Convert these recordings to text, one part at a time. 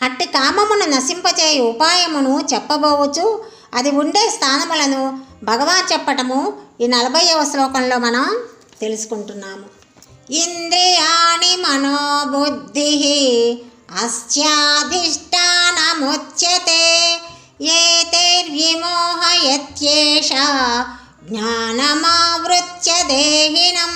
అట్టి కామమును నశింపచేయు ఉపాయమును చెప్పబోవచ్చు అది ఉండే స్థానములను భగవాన్ చెప్పటము ఈ నలభైవ శ్లోకంలో మనం తెలుసుకుంటున్నాము ఇంద్రియాణి మనోబుద్ధి అస్యాధిష్టానముచ్యతే ఏతైర్విమోహయత్యేష జ్ఞానమావృత్య దేహినం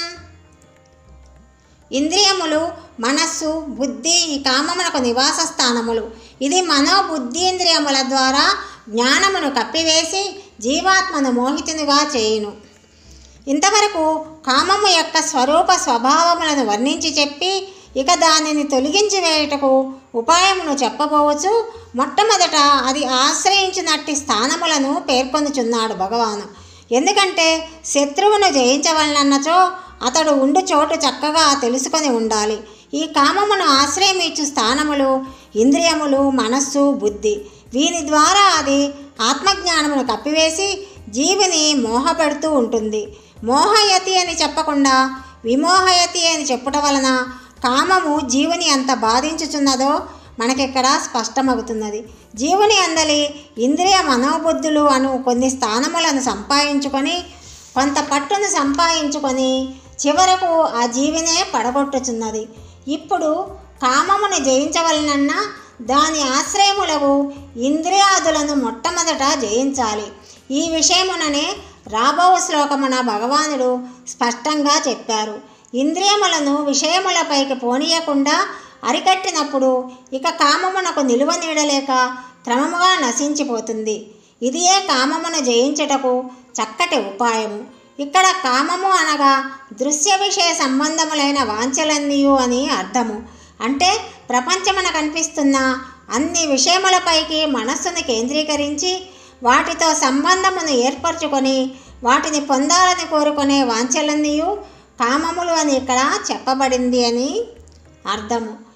ఇంద్రియములు మనస్సు బుద్ధి ఈ కామమునకు నివాస స్థానములు ఇది మనోబుద్ధీంద్రియముల ద్వారా జ్ఞానమును కప్పివేసి జీవాత్మను మోహితునిగా చేయును ఇంతవరకు కామము యొక్క స్వరూప స్వభావములను వర్ణించి చెప్పి ఇక దానిని తొలగించి వేయుటకు ఉపాయమును చెప్పబోవచ్చు మొట్టమొదట అది ఆశ్రయించినట్టి స్థానములను పేర్కొనుచున్నాడు భగవాను ఎందుకంటే శత్రువును జయించవలనన్నచో అతడు ఉండు చోటు చక్కగా తెలుసుకొని ఉండాలి ఈ కామమును ఆశ్రయమిచ్చు స్థానములు ఇంద్రియములు మనస్సు బుద్ధి వీని ద్వారా అది ఆత్మజ్ఞానమును కప్పివేసి జీవిని మోహపెడుతూ ఉంటుంది మోహయతి అని చెప్పకుండా విమోహయతి అని చెప్పుట వలన కామము జీవుని ఎంత బాధించుచున్నదో మనకిక్కడ స్పష్టమవుతున్నది జీవుని అందలి ఇంద్రియ మనోబుద్ధులు అను కొన్ని స్థానములను సంపాదించుకొని కొంత పట్టును సంపాదించుకొని చివరకు ఆ జీవినే పడగొట్టుచున్నది ఇప్పుడు కామమును జయించవలనన్నా దాని ఆశ్రయములకు ఇంద్రియాదులను మొట్టమొదట జయించాలి ఈ విషయముననే రాబో శ్లోకమున భగవానుడు స్పష్టంగా చెప్పారు ఇంద్రియములను విషయములపైకి పోనీయకుండా అరికట్టినప్పుడు ఇక కామమునకు నిలువ నీడలేక క్రమముగా నశించిపోతుంది ఇదియే కామమును జయించుటకు చక్కటి ఉపాయము ఇక్కడ కామము అనగా దృశ్య విషయ సంబంధములైన వాంఛలన్నీయు అని అర్థము అంటే ప్రపంచమున కనిపిస్తున్న అన్ని విషయములపైకి మనస్సును కేంద్రీకరించి వాటితో సంబంధమును ఏర్పరచుకొని వాటిని పొందాలని కోరుకునే వాంఛలన్నీయు కామములు అని ఇక్కడ చెప్పబడింది అని అర్థము